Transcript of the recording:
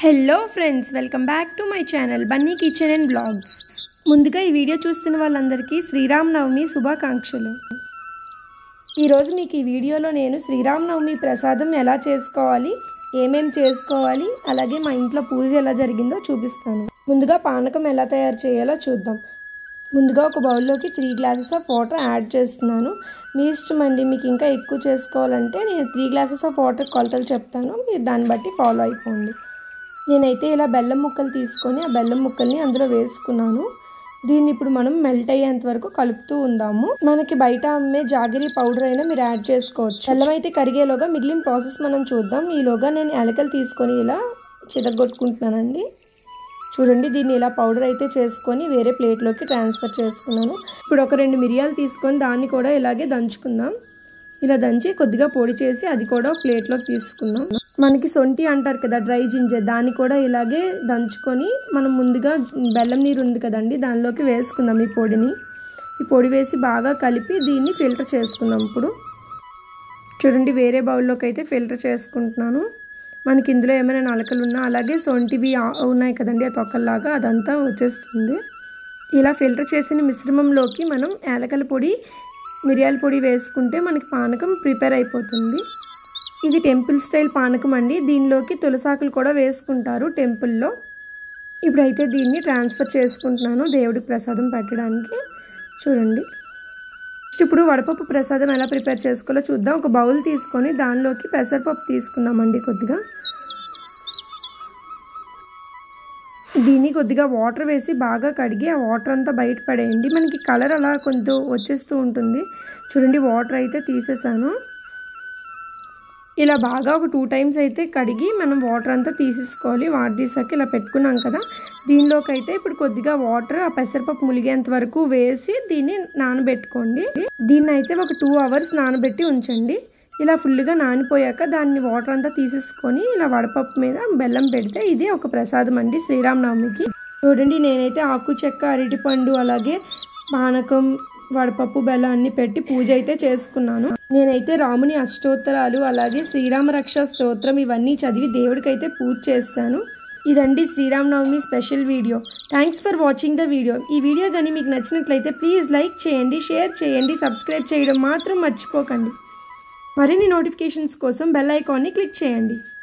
hello friends welcome back to my channel Bunny kitchen and blogs ముందుగా ఈ video చూస్తున్న వాళ్ళందరికీ శ్రీరామనవమి శుభాకాంక్షలు ఈరోజు మీకు ఈ వీడియోలో నేను శ్రీరామనవమి ప్రసాదం ఎలా చేసుకోవాలి ఏమేం చేసుకోవాలి అలాగే మా ఇంట్లో పూజ ఎలా జరిగిందో చూపిస్తాను ముందుగా పానకం ఎలా తయారు చేయాలో చూద్దాం ముందుగా ఒక బౌల్లోకి three glasses of water add చేస్తున్నాను మీ ఇష్టం అండి మీకు ఇంకా ఎక్కువ చేసుకోవాలంటే నేను త్రీ గ్లాసెస్ ఆఫ్ వాటర్ కొలతలు చెప్తాను మీరు దాన్ని బట్టి ఫాలో అయిపోండి నేనైతే ఇలా బెల్లం ముక్కలు తీసుకొని ఆ బెల్లం ముక్కల్ని అందులో వేసుకున్నాను దీన్ని ఇప్పుడు మనం మెల్ట్ అయ్యేంత వరకు కలుపుతూ ఉందాము మనకి బయట అమ్మే జాగిరి పౌడర్ అయినా మీరు యాడ్ చేసుకోవచ్చు బెల్లం అయితే కరిగేలోగా మిగిలిన ప్రాసెస్ మనం చూద్దాం ఈలోగా నేను ఎలకలు తీసుకొని ఇలా చితగొట్టుకుంటున్నానండి చూడండి దీన్ని ఇలా పౌడర్ అయితే చేసుకొని వేరే ప్లేట్లోకి ట్రాన్స్ఫర్ చేసుకున్నాను ఇప్పుడు ఒక రెండు మిరియాలు తీసుకొని దాన్ని కూడా ఇలాగే దంచుకుందాం ఇలా దంచి కొద్దిగా పొడి చేసి అది కూడా ప్లేట్లోకి తీసుకుందాం మనకి సొంటి అంటారు కదా డ్రై జింజర్ దాన్ని కూడా ఇలాగే దంచుకొని మనం ముందుగా బెల్లం నీరు ఉంది కదండి దానిలోకి వేసుకుందాం ఈ పొడిని ఈ పొడి వేసి బాగా కలిపి దీన్ని ఫిల్టర్ చేసుకుందాం ఇప్పుడు చూడండి వేరే బౌల్లోకి అయితే ఫిల్టర్ చేసుకుంటున్నాను మనకి ఇందులో ఏమైనా నలకలు ఉన్నా అలాగే సొంటివి ఉన్నాయి కదండి ఆ తొక్కల్లాగా అదంతా వచ్చేస్తుంది ఇలా ఫిల్టర్ చేసిన మిశ్రమంలోకి మనం యాలకల పొడి మిరియాల పొడి వేసుకుంటే మనకి పానకం ప్రిపేర్ అయిపోతుంది ఇది టెంపుల్ స్టైల్ పానకం అండి దీనిలోకి తులసాకులు కూడా వేసుకుంటారు టెంపుల్లో ఇప్పుడైతే దీన్ని ట్రాన్స్ఫర్ చేసుకుంటున్నాను దేవుడికి ప్రసాదం పెట్టడానికి చూడండి ఇప్పుడు వడపప్పు ప్రసాదం ఎలా ప్రిపేర్ చేసుకోవాలో చూద్దాం ఒక బౌల్ తీసుకొని దానిలోకి పెసరపప్పు తీసుకుందామండి కొద్దిగా దీన్ని కొద్దిగా వాటర్ వేసి బాగా కడిగి ఆ వాటర్ అంతా బయట పడేయండి మనకి కలర్ అలా కొంచెం వచ్చేస్తూ ఉంటుంది చూడండి వాటర్ అయితే తీసేసాను ఇలా బాగా ఒక టూ టైమ్స్ అయితే కడిగి మనం వాటర్ అంతా తీసేసుకోవాలి వాటర్ తీసాక ఇలా పెట్టుకున్నాం కదా దీనిలోకి అయితే ఇప్పుడు కొద్దిగా వాటర్ ఆ పెసరపప్పు ములిగేంత వరకు వేసి దీన్ని నానబెట్టుకోండి దీన్ని అయితే ఒక టూ అవర్స్ నానబెట్టి ఉంచండి ఇలా ఫుల్గా నానిపోయాక దాన్ని వాటర్ అంతా తీసేసుకొని ఇలా వడపప్పు మీద బెల్లం పెడితే ఇది ఒక ప్రసాదం అండి శ్రీరామనవమికి చూడండి నేనైతే ఆకు చెక్క అరటిపండు అలాగే పానకం వడపప్పు బెల్లం అన్ని పెట్టి పూజ అయితే చేసుకున్నాను నేనైతే రాముని అష్టోత్తరాలు అలాగే శ్రీరామ రక్ష స్తోత్రం ఇవన్నీ చదివి దేవుడికైతే పూజ చేస్తాను ఇదండి Sri Rama Navami special video thanks for watching the video ఈ వీడియో కానీ మీకు నచ్చినట్లయితే ప్లీజ్ లైక్ చేయండి షేర్ చేయండి సబ్స్క్రైబ్ చేయడం మాత్రం మర్చిపోకండి మరిన్ని నోటిఫికేషన్స్ కోసం బెల్ ఐకాన్ని క్లిక్ చేయండి